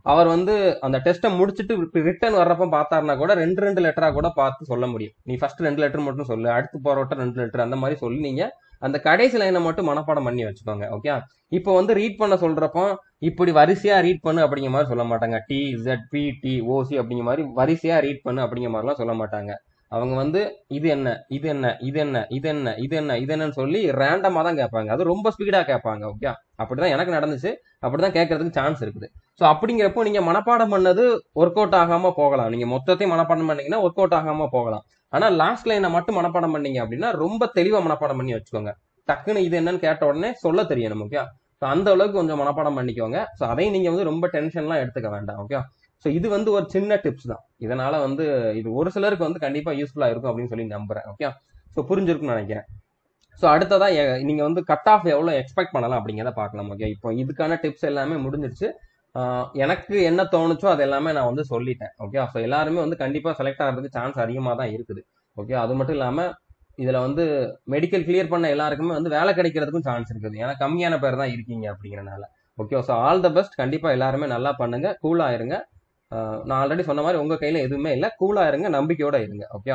அவர் வந்து அந்த டெஸ்ட்டை முடிச்சுட்டு ரிட்டர்ன் வர்றப்ப பார்த்தாருனா கூட ரெண்டு ரெண்டு லெட்டரா கூட பார்த்து சொல்ல முடியும் நீ ஃபர்ஸ்ட் ரெண்டு லெட்டர் மட்டும் சொல்லு அடுத்து போறவட்ட ரெண்டு லெட்டர் அந்த மாதிரி சொல்லி நீங்க அந்த கடைசி லைனை மட்டும் மனப்பாடம் பண்ணி வச்சுக்கோங்க ஓகே இப்போ வந்து ரீட் பண்ண சொல்றப்போ இப்படி வரிசையா ரீட் பண்ணு அப்படிங்கிற மாதிரி சொல்ல மாட்டாங்க D Z P D OC அப்படிங்கிற மாதிரி வரிசையா ரீட் பண்ணு அப்படிங்கிற மாதிரிலாம் சொல்ல மாட்டாங்க அவங்க வந்து இது என்ன இது என்ன இது என்ன இது என்ன இது என்ன இது என்னன்னு சொல்லி ரேண்டமா தான் கேட்பாங்க அது ரொம்ப ஸ்பீடா கேட்பாங்க ஓகே அப்படிதான் எனக்கு நடந்துச்சு அப்படிதான் கேட்கறதுக்கு சான்ஸ் இருக்குது ஸோ அப்படிங்கிறப்போ நீங்க மனப்பாடம் பண்ணது ஒர்க் அவுட் ஆகாம போகலாம் நீங்க மொத்தத்தையும் மனப்பாடம் பண்ணீங்கன்னா ஒர்க் அவுட் ஆகாம போகலாம் ஆனா லாஸ்ட் லைனை மட்டும் மனப்பாடம் பண்ணீங்க அப்படின்னா ரொம்ப தெளிவா மனப்பாடம் பண்ணி வச்சுக்கோங்க டக்குன்னு இது என்னன்னு கேட்ட உடனே சொல்ல தெரியணும் ஓகே ஸோ அந்த அளவுக்கு கொஞ்சம் மனப்பாடம் பண்ணிக்கோங்க ஸோ அதையும் நீங்க வந்து ரொம்ப டென்ஷன்லாம் எடுத்துக்க வேண்டாம் ஓகே ஸோ இது வந்து ஒரு சின்ன டிப்ஸ் தான் இதனால வந்து இது ஒரு சிலருக்கு வந்து கண்டிப்பா யூஸ்ஃபுல்லா இருக்கும் அப்படின்னு சொல்லி நம்புறேன் ஓகே ஸோ புரிஞ்சிருக்கும்னு நினைக்கிறேன் ஸோ அடுத்ததா எ- நீங்க வந்து கட் ஆஃப் எவ்வளவு எக்ஸ்பெக்ட் பண்ணலாம் அப்படிங்கிறத பார்க்கலாம் ஓகே இப்போ இதுக்கான டிப்ஸ் எல்லாமே முடிஞ்சிருச்சு ஆஹ் எனக்கு என்ன தோணுச்சோ அது எல்லாமே நான் வந்து சொல்லிட்டேன் ஓகே ஸோ எல்லாருமே வந்து கண்டிப்பா செலக்ட் ஆகிறதுக்கு சான்ஸ் அதிகமாக தான் இருக்குது ஓகே அது மட்டும் இல்லாம இதுல வந்து மெடிக்கல் கிளியர் பண்ண எல்லாருக்குமே வந்து வேலை கிடைக்கிறதுக்கும் சான்ஸ் இருக்குது ஏன்னா கம்மியான பேர் தான் இருக்கீங்க அப்படிங்கறனால okay so all the best கண்டிப்பா எல்லாருமே நல்லா பண்ணுங்க கூலா இருங்க ஆஹ் நான் ஆல்ரெடி சொன்ன மாதிரி உங்க கையில எதுவுமே இல்லை கூலா இருங்க நம்பிக்கையோட இருங்க ஓகே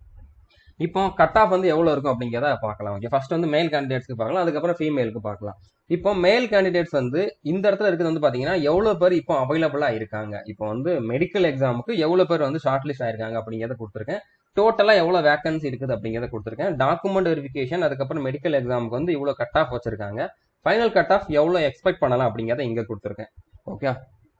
இப்போ கட் ஆஃப் வந்து எவ்வளவு இருக்கும் அப்படிங்கிறத பார்க்கலாம் ஓகே ஃபர்ஸ்ட் வந்து மேல் கேண்டிடேட்ஸ்க்கு பார்க்கலாம் அதுக்கப்புறம் ஃபீமேலுக்கு பார்க்கலாம் இப்போ மேல் கேண்டிடேட்ஸ் வந்து இந்த இடத்துல இருக்கிறது வந்து பாத்தீங்கன்னா எவ்வளவு பேர் இப்போ அவைலபிளா இருக்காங்க இப்போ வந்து மெடிக்கல் எக்ஸாமுக்கு எவ்வளவு பேர் வந்து ஷார்ட் லிஸ்ட் ஆயிருக்காங்க அப்படிங்கிறத கொடுத்துருக்கேன் டோட்டலா எவ்வளவு வேகன்சி இருக்குது அப்படிங்கிறத கொடுத்துருக்கேன் டாக்குமெண்ட் வெரிஃபிகேஷன் அதுக்கப்புறம் மெடிக்கல் எக்ஸாமுக்கு வந்து இவ்வளவு கட் ஆஃப் வச்சிருக்காங்க ஃபைனல் கட் ஆஃப் எவ்வளவு எக்ஸ்பெக்ட் பண்ணலாம் அப்படிங்கிறத இங்க கொடுத்துருக்கேன் ஓகே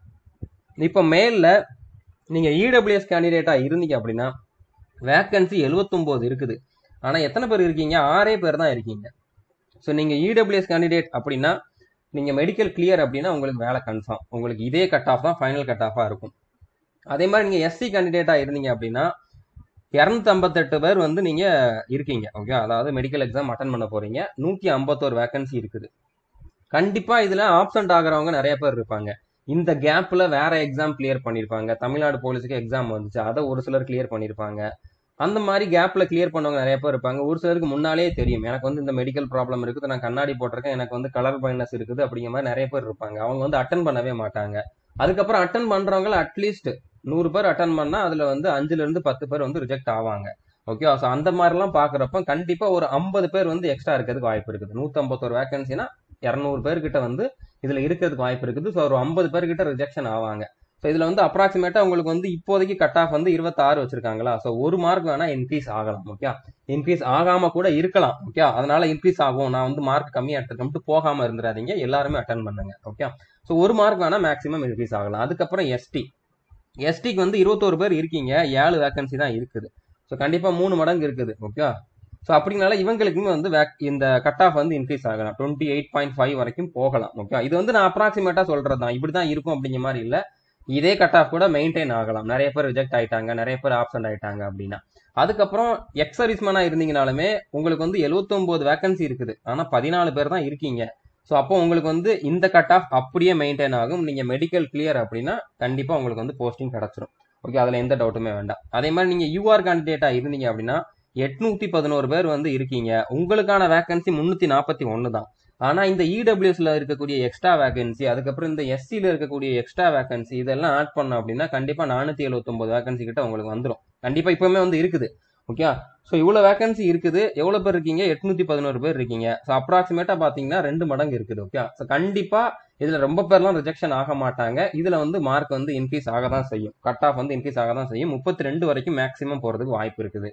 இப்போ மேல்ல நீங்க இடபிள்யூஎஸ் கேண்டிடேட்டா இருந்தீங்க அப்படின்னா வேக்கன்சி 79 இருக்குது ஆனா எத்தனை பேர் இருக்கீங்க ஆறே பேர் தான் இருக்கீங்க ஸோ நீங்க இடபிள்யூஎஸ் கேண்டிடேட் அப்படின்னா நீங்க மெடிக்கல் கிளியர் அப்படின்னா உங்களுக்கு வேலை கன்ஃபார்ம் உங்களுக்கு இதே கட் ஆஃப் தான் ஃபைனல் கட் ஆஃபா இருக்கும் அதே மாதிரி நீங்க எஸ்சி கேண்டிடேட்டா இருந்தீங்க அப்படின்னா இரநூத்தி ஐம்பத்தெட்டு பேர் வந்து நீங்க இருக்கீங்க ஓகே அதாவது மெடிக்கல் எக்ஸாம் அட்டன் பண்ண போறீங்க நூத்தி ஐம்பத்தோரு வேகன்சி இருக்குது கண்டிப்பா இதுல ஆப்சண்ட் ஆகுறவங்க நிறைய பேர் இருப்பாங்க இந்த கேப்ல வேற எக்ஸாம் கிளியர் பண்ணிருப்பாங்க தமிழ்நாடு போலீஸுக்கு எக்ஸாம் வந்துச்சு அதை ஒரு சிலர் கிளியர் பண்ணிருப்பாங்க அந்த மாதிரி கேப்ல கிளியர் பண்ணவங்க நிறைய பேர் இருப்பாங்க ஒரு சிலருக்கு முன்னாலேயே தெரியும் எனக்கு வந்து இந்த மெடிக்கல் ப்ராப்ளம் இருக்குது நான் கண்ணாடி போட்டிருக்கேன் எனக்கு வந்து கலர் பைனஸ் இருக்குது அப்படிங்கிற மாதிரி நிறைய பேர் இருப்பாங்க அவங்க வந்து அட்டன் பண்ணவே மாட்டாங்க அதுக்கப்புறம் அட்டன் பண்றவங்க அட்லீஸ்ட் நூறு பேர் அட்டன் பண்ணா அதுல வந்து அஞ்சுல இருந்து பத்து பேர் வந்து ரிஜெக்ட் ஆவாங்க ஓகே ஸோ அந்த மாதிரிலாம் பாக்குறப்ப கண்டிப்பா ஒரு ஐம்பது பேர் வந்து எக்ஸ்ட்ரா இருக்கிறதுக்கு வாய்ப்பு இருக்குது நூத்தி ஐம்பத்தோரு வேகன்சினா இரநூறு பேர்கிட்ட வந்து இதுல இருக்கிறதுக்கு வாய்ப்பு இருக்குது ஸோ ஒரு ஐம்பது பேர்கிட்ட ரிஜெக்ஷன் ஆவாங்க ஸோ இதுல வந்து அப்ராக்சிமேட்டா உங்களுக்கு வந்து இப்போதைக்கு கட் ஆஃப் வந்து இருபத்தாறு வச்சிருக்காங்களா ஸோ ஒரு மார்க் வேணா இன்க்ரீஸ் ஆகலாம் ஓகே இன்க்ரீஸ் ஆகாம கூட இருக்கலாம் ஓகே அதனால இன்க்ரீஸ் ஆகும் நான் வந்து மார்க் கம்மியா எடுத்துருக்கேன் போகாம இருந்துடாதீங்க எல்லாருமே அட்டன் பண்ணுங்க ஓகே ஸோ ஒரு மார்க் வேணா மேக்ஸிமம் இன்க்ரீஸ் ஆகலாம் அதுக்கப்புறம் எஸ்டி எஸ்டிக்கு வந்து இருபத்தோரு பேர் இருக்கீங்க ஏழு வேகன்சி தான் இருக்குது ஸோ கண்டிப்பா மூணு மடங்கு இருக்குது ஓகே ஸோ அப்படினால இவங்களுக்குமே வந்து vac- இந்த கட் ஆஃப் வந்து இன்க்ரீஸ் ஆகலாம் டுவெண்ட்டி எயிட் பாயிண்ட் ஃபைவ் வரைக்கும் போகலாம் ஓகே இது வந்து நான் அப்ராக்சிமேட்டா சொல்றது தான் இப்படி தான் இருக்கும் அப்படிங்கிற மாதிரி இல்ல இதே கட் ஆஃப் கூட மெயின்டைன் ஆகலாம் நிறைய பேர் ரிஜெக்ட் ஆயிட்டாங்க நிறைய பேர் ஆப்சென்ட் ஆயிட்டாங்க அப்படின்னா அதுக்கப்புறம் எக்ஸ் சர்வீஸ்மேனா இருந்தீங்கனாலுமே உங்களுக்கு வந்து 79 வேகன்சி இருக்குது ஆனா பதினாலு பேர் தான் இருக்கீங்க ஸோ அப்போ உங்களுக்கு வந்து இந்த கட் ஆஃப் அப்படியே மெயின்டைன் ஆகும் நீங்க மெடிக்கல் கிளியர் அப்படின்னா கண்டிப்பா உங்களுக்கு வந்து போஸ்டிங் கிடைச்சிரும் ஓகே அதுல எந்த டவுட்டுமே வேண்டாம் அதே மாதிரி நீங்க யூஆர் கேண்டிடேட்டா இருந்தீங்க அப்படின்னா எட்நூத்தி பதினோரு பேர் வந்து இருக்கீங்க உங்களுக்கான வேகன்சி முன்னூத்தி நாற்பத்தி ஒன்னு தான் ஆனா இந்த இடபிள்யூஎஸ்ல இருக்கக்கூடிய எக்ஸ்ட்ரா வேகன்சி அதுக்கப்புறம் இந்த எஸ்சில இருக்கக்கூடிய எக்ஸ்ட்ரா வேகன்சி இதெல்லாம் ஆட் பண்ணோம் அப்படின்னா கண்டிப்பா நானூத்தி எழுபத்தொன்பது வேகன்சி கிட்ட உங்களுக்கு வந்துடும் கண்டிப்பா இப்பவுமே வந்து இருக்குது ஓகே ஸோ இவ்வளவு வேகன்சி இருக்குது எவ்வளவு பேர் இருக்கீங்க எட்நூத்தி பதினோரு பேர் இருக்கீங்க ஸோ அப்ராக்சிமேட்டா பாத்தீங்கன்னா ரெண்டு மடங்கு இருக்குது ஓகே ஸோ கண்டிப்பா இதுல ரொம்ப பேர்லாம் ரிஜெக்ஷன் ஆக மாட்டாங்க இதுல வந்து மார்க் வந்து இன்க்ரீஸ் ஆக தான் செய்யும் கட் ஆஃப் வந்து இன்க்ரீஸ் ஆக தான் செய்யும் முப்பத்தி ரெண்டு வரைக்கும் மேக்ஸிமம் போறதுக்கு வாய்ப்பு இருக்குது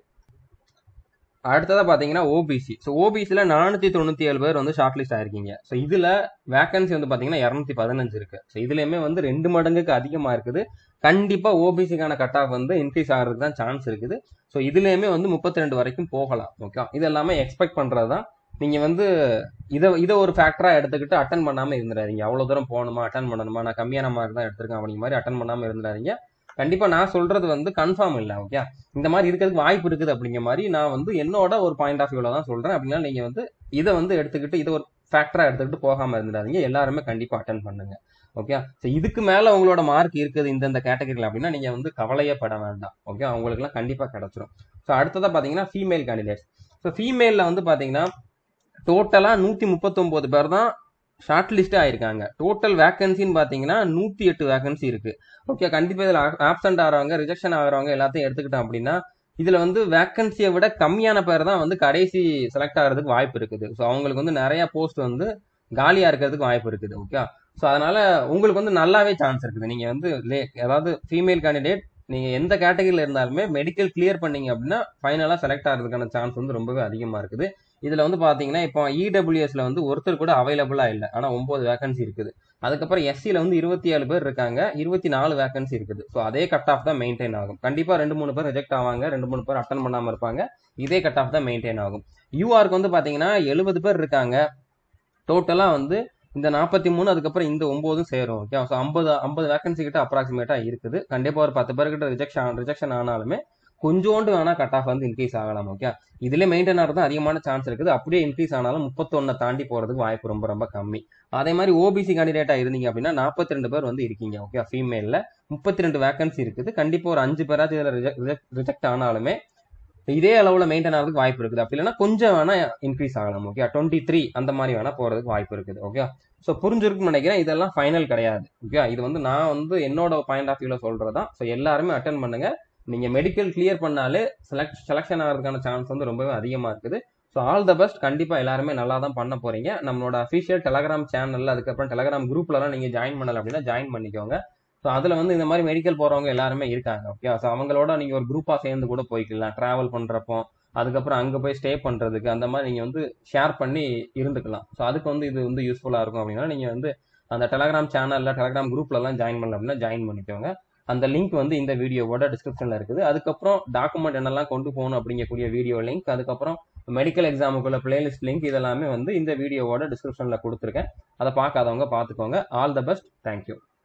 அடுத்ததா பாத்தீங்கன்னா ஓபிசி ஸோ ஓபிசில நானூத்தி தொண்ணூத்தி ஏழு பேர் வந்து ஷார்ட் லிஸ்ட் ஆயிருக்கீங்க ஸோ இதுல வேகன்சி வந்து பாத்தீங்கன்னா இரநூத்தி பதினஞ்சு இருக்கு ஸோ இதுலயுமே வந்து ரெண்டு மடங்குக்கு அதிகமா இருக்குது கண்டிப்பா ஓபிசிக்கான கட் ஆஃப் வந்து இன்க்ரீஸ் ஆகிறதுக்கு தான் சான்ஸ் இருக்குது ஸோ இதுலயுமே வந்து முப்பத்தி ரெண்டு வரைக்கும் போகலாம் ஓகே இது எல்லாமே எக்ஸ்பெக்ட் பண்றது தான் நீங்க வந்து இதை இதை ஒரு ஃபேக்டரா எடுத்துக்கிட்டு அட்டன் பண்ணாம இருந்துடாதீங்க அவ்வளவு தூரம் போகணுமா அட்டன் பண்ணணுமா நான் கம்மியான மார்க் தான் எடுத்திருக்கேன் அப்படிங்கிற மாதிரி அட்டன் பண்ணாம இருந்துடாதீங்க கண்டிப்பா நான் சொல்றது வந்து கன்ஃபார்ம் இல்லை ஓகே இந்த மாதிரி இருக்கிறதுக்கு வாய்ப்பு இருக்குது அப்படிங்கிற மாதிரி நான் வந்து என்னோட ஒரு பாயிண்ட் ஆஃப் வியூல தான் சொல்றேன் அப்படின்னா நீங்க வந்து இதை வந்து எடுத்துக்கிட்டு இதை ஒரு ஃபேக்டரா எடுத்துக்கிட்டு போகாம இருந்துடாதீங்க எல்லாருமே கண்டிப்பா அட்டன் பண்ணுங்க ஓகே ஸோ இதுக்கு மேல உங்களோட மார்க் இருக்குது இந்தந்த கேட்டகரியில் அப்படின்னா நீங்க வந்து கவலையே பட வேண்டாம் ஓகே அவங்களுக்குலாம் கண்டிப்பா கிடைச்சிரும் ஸோ அடுத்ததா பாத்தீங்கன்னா ஃபீமேல் கேண்டிடேட்ஸ் ஸோ ஃபீமேல்ல வந்து பாத்தீங்கன்னா டோட்டலா நூத்தி முப்பத்தொன்பது பேர் தான் ஷார்ட் லிஸ்ட் ஆயிருக்காங்க டோட்டல் வேகன்சின்னு பார்த்தீங்கன்னா நூற்றி எட்டு வேகன்சி இருக்கு ஓகே கண்டிப்பாக இதில் ஆப்சண்ட் ஆகிறவங்க ரிஜெக்ஷன் ஆகிறவங்க எல்லாத்தையும் எடுத்துக்கிட்டோம் அப்படின்னா இதில் வந்து வேக்கன்சியை விட கம்மியான பேர் தான் வந்து கடைசி செலக்ட் ஆகிறதுக்கு வாய்ப்பு இருக்குது ஸோ அவங்களுக்கு வந்து நிறைய போஸ்ட் வந்து காலியாக இருக்கிறதுக்கு வாய்ப்பு இருக்குது ஓகே ஸோ அதனால உங்களுக்கு வந்து நல்லாவே சான்ஸ் இருக்குது நீங்கள் வந்து லே அதாவது ஃபீமேல் கேண்டிடேட் நீங்கள் எந்த கேட்டகரியில் இருந்தாலுமே மெடிக்கல் கிளியர் பண்ணீங்க அப்படின்னா ஃபைனலாக செலக்ட் ஆகிறதுக்கான சான்ஸ் வந்து ரொம்பவே அதிகமாக இருக்குது இதில் வந்து பார்த்தீங்கன்னா இப்போ இடபிள்யூஎஸ்ல வந்து ஒருத்தர் கூட அவைலபிளாக இல்லை ஆனால் ஒம்பது வேகன்சி இருக்குது அதுக்கப்புறம் எஸ்சியில் வந்து இருபத்தி ஏழு பேர் இருக்காங்க இருபத்தி நாலு வேகன்சி இருக்குது ஸோ அதே கட் ஆஃப் தான் மெயின்டைன் ஆகும் கண்டிப்பாக ரெண்டு மூணு பேர் ரிஜெக்ட் ஆவாங்க ரெண்டு மூணு பேர் அட்டன் பண்ணாமல் இருப்பாங்க இதே கட் ஆஃப் தான் மெயின்டைன் ஆகும் யூஆருக்கு வந்து பார்த்தீங்கன்னா எழுபது பேர் இருக்காங்க டோட்டலாக வந்து இந்த நாற்பத்தி மூணு அதுக்கப்புறம் இந்த ஒம்போதும் சேரும் ஓகே ஸோ ஐம்பது ஐம்பது வேகன்சி கிட்ட அப்ராக்சிமேட்டாக இருக்குது கண்டிப்பாக ஒரு பத்து பேர்கிட்ட ரிஜெக்ஷன் ரிஜெக்ஷன் ஆனாலுமே கொஞ்சோண்டு வேணா கட் ஆஃப் வந்து இன்க்ரீஸ் ஆகலாம் ஓகே இதுல மெயின்டைன் ஆகிறது அதிகமான சான்ஸ் இருக்குது அப்படியே இன்க்ரீஸ் ஆனாலும் முப்பத்தொன்னு தாண்டி போறதுக்கு வாய்ப்பு ரொம்ப ரொம்ப கம்மி அதே மாதிரி ஓபிசி கேண்டிடேட்டா இருந்தீங்க அப்படின்னா நாற்பத்தி ரெண்டு பேர் வந்து இருக்கீங்க ஓகே ஃபீமேல்ல முப்பத்தி ரெண்டு வேகன்சி இருக்குது கண்டிப்பா ஒரு அஞ்சு பேராச்சும் இதுல ரிஜெக்ட் ஆனாலுமே இதே அளவுல மெயின்டைன் ஆகிறதுக்கு வாய்ப்பு இருக்குது அப்படி இல்லைன்னா கொஞ்சம் வேணா இன்க்ரீஸ் ஆகலாம் ஓகே டுவெண்ட்டி த்ரீ அந்த மாதிரி வேணா போறதுக்கு வாய்ப்பு இருக்குது ஓகே ஸோ புரிஞ்சிருக்குன்னு நினைக்கிறேன் இதெல்லாம் ஃபைனல் கிடையாது ஓகே இது வந்து நான் வந்து என்னோட பாயிண்ட் ஆஃப் வியூல சொல்றதான் ஸோ எல்லாருமே அட்டன் பண்ணுங்க நீங்க மெடிக்கல் கிளியர் பண்ணாலே செலக்ட் செலக்ஷன் ஆகிறதுக்கான சான்ஸ் வந்து ரொம்பவே அதிகமா இருக்குது ஸோ ஆல் த பெஸ்ட் கண்டிப்பா எல்லாருமே நல்லா தான் பண்ண போறீங்க நம்மளோட அஃபிஷியல் டெலகிராம் சேனல்ல அதுக்கப்புறம் டெலகிராம் குரூப்லலாம் நீங்க ஜாயின் பண்ணல அப்படின்னா ஜாயின் பண்ணிக்கோங்க ஸோ அதுல வந்து இந்த மாதிரி மெடிக்கல் போறவங்க எல்லாருமே இருக்காங்க ஓகே ஸோ அவங்களோட நீங்க ஒரு குரூப்பா சேர்ந்து கூட போய்க்கலாம் டிராவல் பண்றப்போ அதுக்கப்புறம் அங்க போய் ஸ்டே பண்றதுக்கு அந்த மாதிரி நீங்க வந்து ஷேர் பண்ணி இருந்துக்கலாம் ஸோ அதுக்கு வந்து இது வந்து யூஸ்ஃபுல்லா இருக்கும் அப்படின்னா நீங்க வந்து அந்த டெலகிராம் சேனல்ல டெலகிராம் குரூப்ல எல்லாம் ஜாயின் பண்ணல அப்படின்னா ஜாயின் பண்ணிக்கோங்க அந்த லிங்க் வந்து இந்த வீடியோவோட டிஸ்கிரிப்ஷன்ல இருக்குது அதுக்கப்புறம் டாக்குமெண்ட் என்னெல்லாம் கொண்டு போகணும் அப்படிங்கக்கூடிய வீடியோ லிங்க் அதுக்கப்புறம் மெடிக்கல் எக்ஸாமுக்குள்ள பிளேலிஸ்ட் லிங்க் இதெல்லாமே வந்து இந்த வீடியோவோட டிஸ்கிரிப்ஷன்ல கொடுத்துருக்கேன் அதை பார்க்காதவங்க பார்த்துக்கோங்க ஆல் த பெஸ்ட் தேங்க்யூ